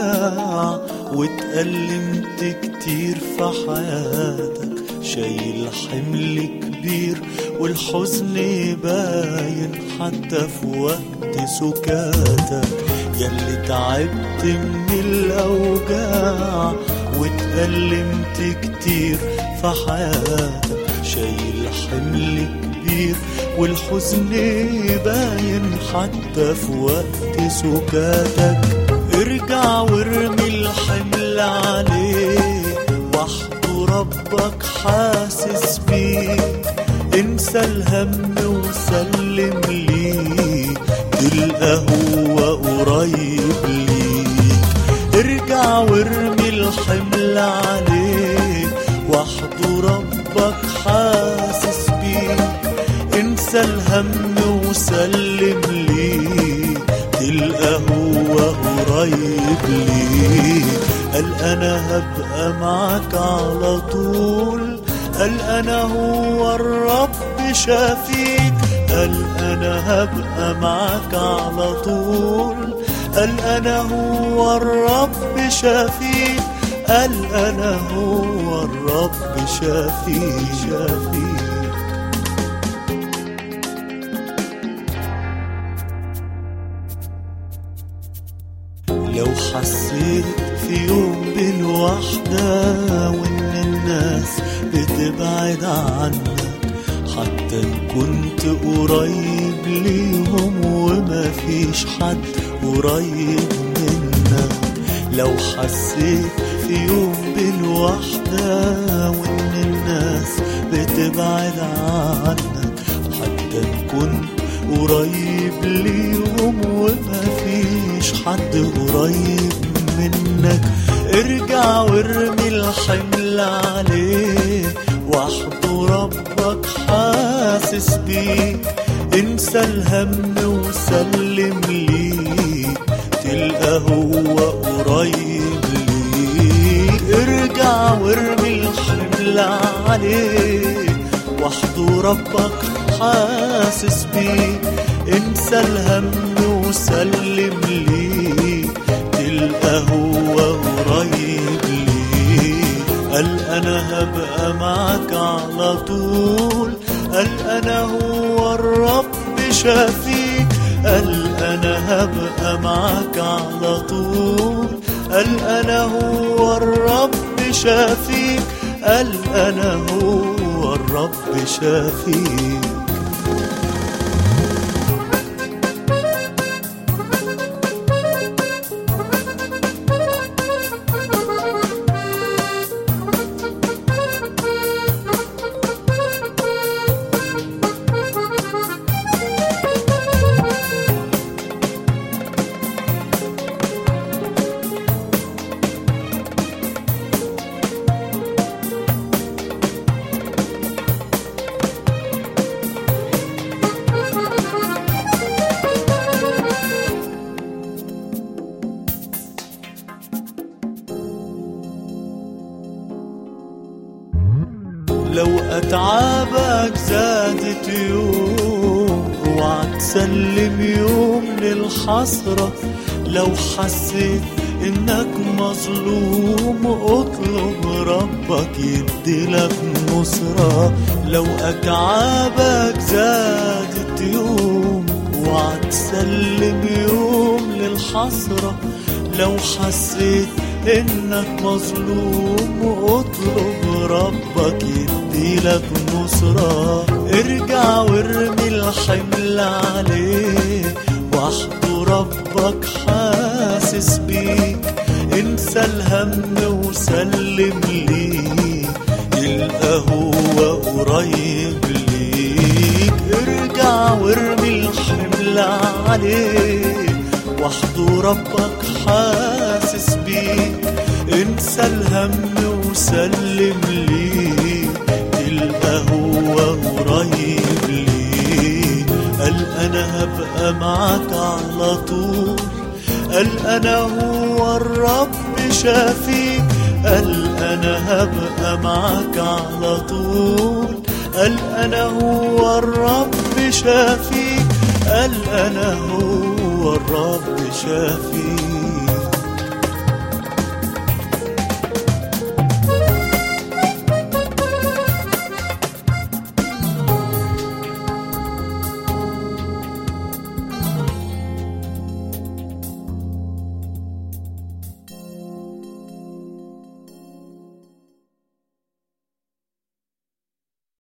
الأوجاع واتألمت كتير في حياتك شايل حمل كبير والحزن باين حتى في وقت سكاتك ياللي تعبت من الأوجاع واتألمت كتير في حياتك شايل حمل كبير والحزن باين حتى في وقت سكاتك ارجع وارمي الحمل عليه وحده ربك حاسس بيه انسى الهم وسلم ليه تلقى هو قريب ليك ارجع وارمي الحمل عليه وحده ربك حاسس بيه انسى الهم وسلم ليه تلقى هو قريب ليه قال انا هبقى معاك على طول قال انا هو الرب شافيك قال انا هبقى معاك على طول قال انا هو الرب شافيك قال انا هو الرب شافيك شافيك لو حسيت في يوم بالوحدة وإن الناس بتبعد عنك حتى إن كنت قريب ليهم وما فيش حد قريب منك لو حسيت في يوم بالوحدة وإن الناس بتبعد عنك حتى إن كنت قريب ليهم وما فيش حد قريب منك ارجع وارمي الحمل عليه وحده ربك حاسس بيه انسى الهم وسلم ليه تلقى هو قريب ليك ارجع وارمي الحمل عليه وحده ربك حاسس بيه انسى الهم وسلم ليه تلقى هو قريب ليه قال انا هبقى معاك على طول قال انا هو الرب شافيك قال انا هبقى معاك على طول قال انا هو الرب شافيك قال انا هو الرب شافيك لو أتعابك زادت يوم اوعى تسلم يوم للحسرة لو حسيت إنك مظلوم اطلب ربك يديلك نصرة لو أتعابك زادت يوم اوعى تسلم يوم للحسرة لو حسيت انك مظلوم اطلب ربك يديلك نصرة ارجع وارمي الحمل عليه وحده ربك حاسس بيك انسى الهم وسلم ليه يلقى هو قريب ليك ارجع وارمي الحمل عليه وحده ربك حاسس بيه انسى الهم وسلم ليه تلقى هو قريب ليه قال انا هبقى معاك على طول قال انا هو الرب شافيك قال انا هبقى معاك على طول قال انا هو الرب شافيك قال انا هو الرب شافيك